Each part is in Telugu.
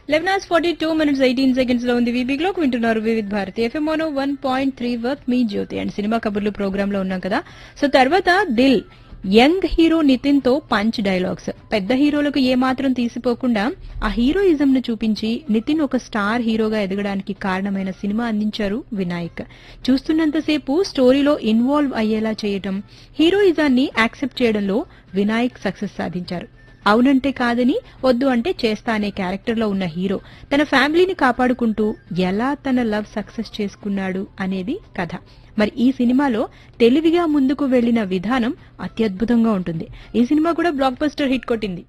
eleven hours forty two minutes eighteen seconds లో ఉంది వీబీ క్లోక్ వింటున్నారు Vividh Bharati FM mono one point three work మీ జ్యోతి అండ్ సినిమా కబుర్లు ప్రోగ్రామ్ లో ఉన్నాం కదా సో తర్వాత దిల్ యంగ్ హీరో నితిన్ తో పంచ్ డైలాగ్స్ పెద్ద హీరోలకు ఏ మాత్రం తీసిపోకుండా ఆ హీరోయిజం ను చూపించి నితిన్ ఒక స్టార్ హీరోగా ఎదగడానికి కారణమైన సినిమా అందించారు వినాయక్ చూస్తున్నంతసేపు స్టోరీలో ఇన్వాల్వ్ అయ్యేలా చేయటం హీరోయిజాన్ని యాక్సెప్ట్ చేయడంలో వినాయక్ సక్సెస్ సాధించారు అవునంటే కాదని వద్దు అంటే చేస్తా అనే క్యారెక్టర్ లో ఉన్న హీరో తన ఫ్యామిలీని కాపాడుకుంటూ ఎలా తన లవ్ సక్సెస్ చేసుకున్నాడు అనేది కథ మరి ఈ సినిమాలో తెలివిగా ముందుకు వెళ్లిన విధానం అత్యద్భుతంగా ఉంటుంది ఈ సినిమా కూడా బ్లాక్ బస్టర్ హిట్ కొట్టింది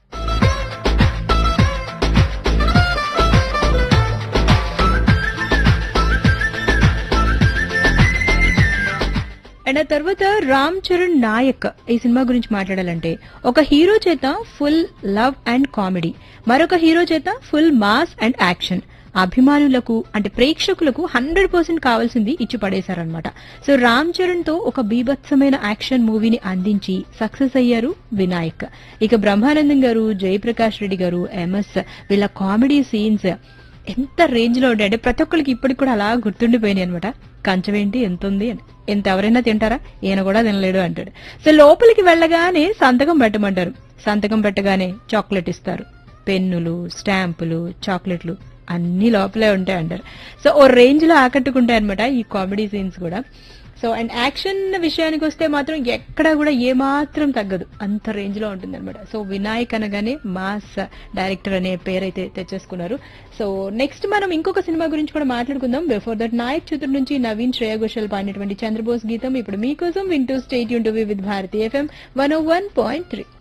అండ్ ఆ తర్వాత రామ్ చరణ్ నాయక్ ఈ సినిమా గురించి మాట్లాడాలంటే ఒక హీరో చేత ఫుల్ లవ్ అండ్ కామెడీ మరొక హీరో చేత ఫుల్ మాస్ అండ్ యాక్షన్ అభిమానులకు అంటే ప్రేక్షకులకు హండ్రెడ్ పర్సెంట్ కావాల్సింది ఇచ్చి పడేశారనమాట సో రామ్ చరణ్ తో ఒక బీభత్సమైన యాక్షన్ మూవీని అందించి సక్సెస్ అయ్యారు వినాయక్ ఇక బ్రహ్మానందం గారు జయప్రకాష్ రెడ్డి గారు ఎంఎస్ వీళ్ళ కామెడీ సీన్స్ ఎంత రేంజ్ లో ఉండే అంటే ప్రతి ఒక్కరికి ఇప్పటికి కూడా అలా గుర్తుండిపోయినాయి అనమాట కంచమేంటి ఎంత ఉంది అని ఎంత ఎవరైనా తింటారా ఈయన కూడా తినలేడు అంటాడు సో లోపలికి వెళ్ళగానే సంతకం పెట్టమంటారు సంతకం పెట్టగానే చాక్లెట్ ఇస్తారు పెన్నులు స్టాంపులు చాక్లెట్లు అన్ని లోపలే ఉంటాయి అంటారు సో ఓ రేంజ్ లో ఆకట్టుకుంటాయి అనమాట ఈ కామెడీ సీన్స్ కూడా సో అండ్ యాక్షన్ విషయానికి వస్తే మాత్రం ఎక్కడ కూడా ఏమాత్రం తగ్గదు అంత రేంజ్ లో ఉంటుంది అనమాట సో వినాయక్ అనగానే మాస్ డైరెక్టర్ అనే పేరైతే తెచ్చేసుకున్నారు సో నెక్స్ట్ మనం ఇంకొక సినిమా గురించి కూడా మాట్లాడుకుందాం బిఫోర్ దట్ నాయక్ చిత్రం నుంచి నవీన్ శ్రేయ ఘోషల్ పాడినటువంటి చంద్రబోస్ గీతం ఇప్పుడు మీకోసం వింటూ స్టేట్ యూన్ to with Bharati FM one O one point three